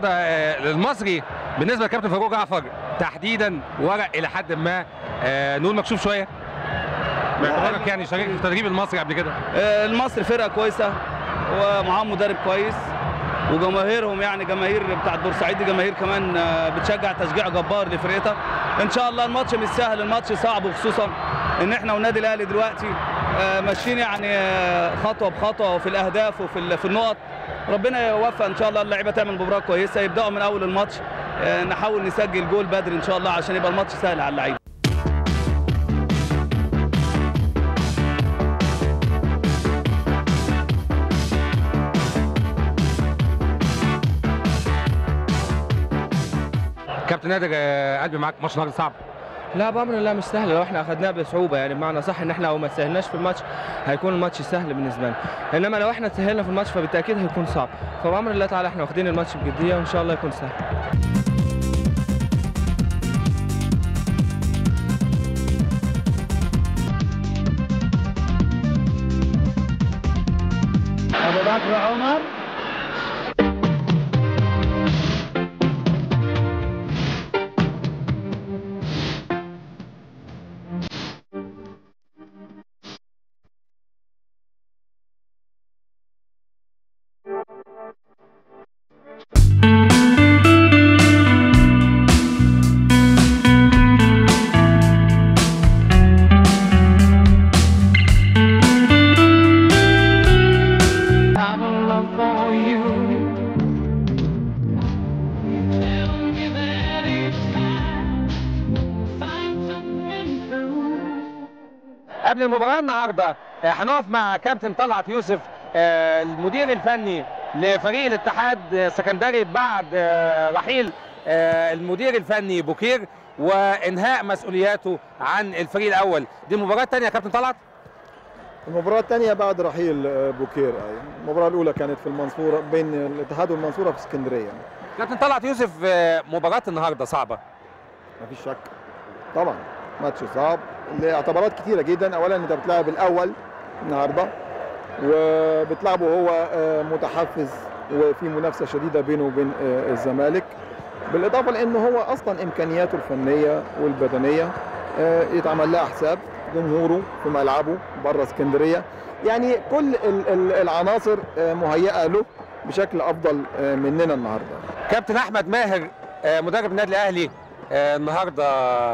النهارده آه، المصري بالنسبه لكابتن فاروق جعفر تحديدا ورق الى حد ما آه، نقول مكشوف شويه باعتبارك يعني شاركت في تدريب المصري قبل كده آه، المصري فرقه كويسه ومعاهم مدرب كويس وجماهيرهم يعني جماهير بتاع بورسعيد دي جماهير كمان آه، بتشجع تشجيع جبار لفرقتها ان شاء الله الماتش مش سهل الماتش صعب وخصوصا ان احنا والنادي الاهلي دلوقتي آه، ماشيين يعني آه، خطوه بخطوه في الاهداف وفي ال- في النقط ربنا يوفق ان شاء الله اللعيبه تعمل مباراه كويسه يبداوا من اول الماتش آه، نحاول نسجل جول بدري ان شاء الله عشان يبقى الماتش سهل على اللعيبه كابتن نادر آه، قلبي معاك ماتش النهارده صعب لا بامر الله مش سهل لو احنا اخذناه بصعوبه يعني بمعنى صح ان احنا لو ما سهلناش في الماتش هيكون الماتش سهل بالنسبه لنا انما لو احنا سهلنا في الماتش فبالتاكيد هيكون صعب فبامر الله تعالى احنا واخدين الماتش بجديه وان شاء الله يكون سهل ابو بكر عمر قبل المباراه النهارده آه، هنقف مع كابتن طلعت يوسف آه، المدير الفني لفريق الاتحاد السكندري بعد آه، رحيل آه، المدير الفني بوكير وانهاء مسؤولياته عن الفريق الاول دي المباراه الثانيه يا كابتن طلعت المباراة الثانية بعد رحيل آه، بوكير أي. المباراة الأولى كانت في المنصورة بين الاتحاد والمنصورة في اسكندرية كابتن طلعت يوسف آه، مباراه النهارده صعبه ما فيش شك طبعا ماتش صعب لاعتبارات كتيرة جدا أولا أنت بتلعب الأول النهاردة وبتلعبه هو آه، متحفز وفي منافسة شديدة بينه وبين آه، الزمالك بالإضافة لأنه هو أصلا إمكانياته الفنية والبدنية آه، يتعمل لها حساب جمهوره في ملعبه بره اسكندرية يعني كل ال- ال- العناصر آه، مهيئة له بشكل أفضل آه، مننا النهارده كابتن احمد ماهر آه، مدرب النادي الاهلي آه، النهارده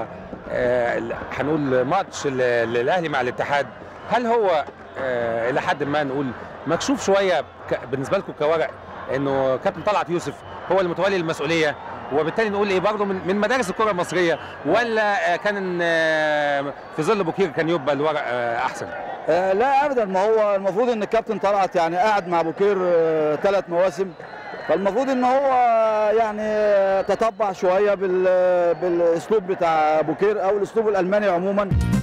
آه، ال- هنقول ماتش ال- الاهلي مع الاتحاد هل هو آه، الى حد ما نقول مكشوف شويه ك- بالنسبه لكم كورق انه كابتن طلعت يوسف هو المتولي المسؤوليه وبالتالي نقول ايه برضه من من مدارس الكره المصريه ولا آه، كان آه، في ظل بوكير كان يبقى الورق آه، احسن آه لا ابدا ما هو المفروض ان الكابتن طلعت يعني قاعد مع بوكير آه ثلاث مواسم فالمفروض ان هو يعني آه، تطبع شويه بال بالاسلوب بتاع بوكير او الاسلوب الالماني عموما